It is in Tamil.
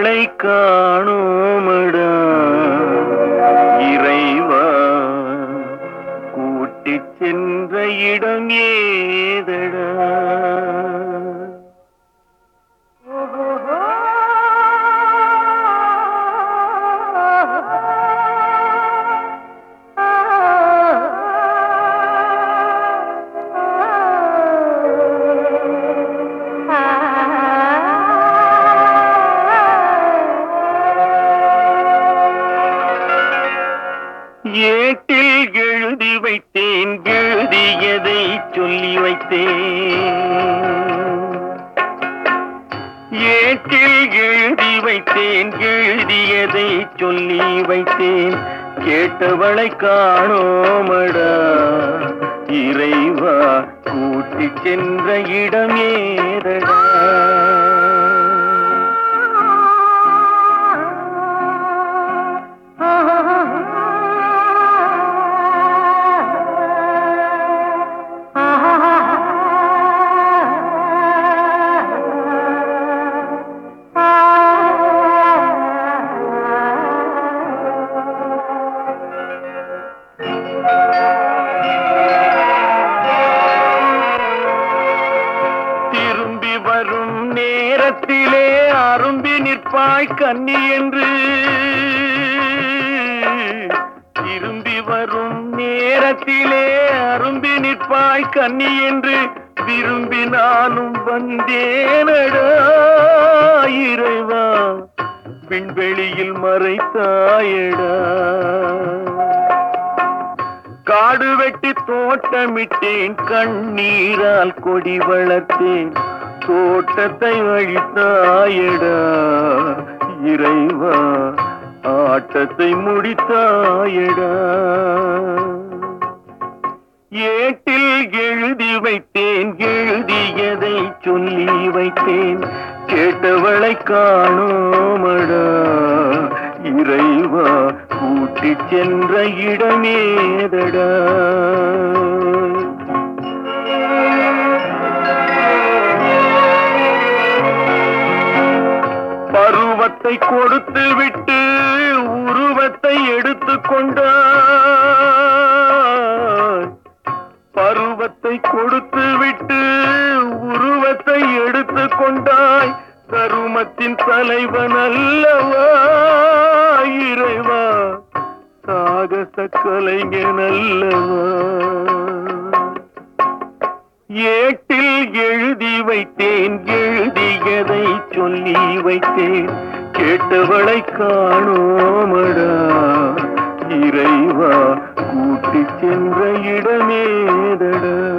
கேட்டவளை காணோமடா இறைவா கூட்டிச் சென்ற இடம் ஏதடா ஏட்டில் எழுதி வைத்தேன் எழுதியதை சொல்லி வைத்தேன் ஏட்டில் எழுதி வைத்தேன் எழுதியதை சொல்லி வைத்தேன் கேட்டவளை காணோமடா இறைவா கூட்டிச் சென்ற இடம் ஏதடா திரும்பி வரும் நேரத்திலே அரும்பி நிற்பாய் கன்னி என்று திரும்பி வரும் நேரத்திலே அரும்பி நிற்பாய் கன்னி என்று விரும்பி நானும் வந்தேனடா இறைவா விண்வெளியில் மறைத்தாயடா காடு வெட்டி தோட்டமிட்டேன் கண்ணீரால் கொடி வளர்த்தேன் தோட்டத்தை அழித்தாயடா இறைவா ஆட்டத்தை முடித்தாயடா ஏட்டில் எழுதி வைத்தேன் எழுதியதை சொல்லி வைத்தேன் கேட்டவளை காணோமடா இறைவா கூட்டிச் சென்ற இடமேதடா பருவத்தை கொடுத்து விட்டு உருவத்தை எடுத்துக் கொண்டாய் பருவத்தை கொடுத்து விட்டு உருவத்தை எடுத்துக் கொண்டாய் தருமத்தின் தலைவன் அல்லவா இறைவா சாகச கலைஞன் அல்லவா ஏட்டில் எழுதி வைத்தேன் எழுதியதை சொல்லி வைத்தேன் கேட்டவளை காணோமடா இறைவா கூட்டிச் சென்ற இடமேதடா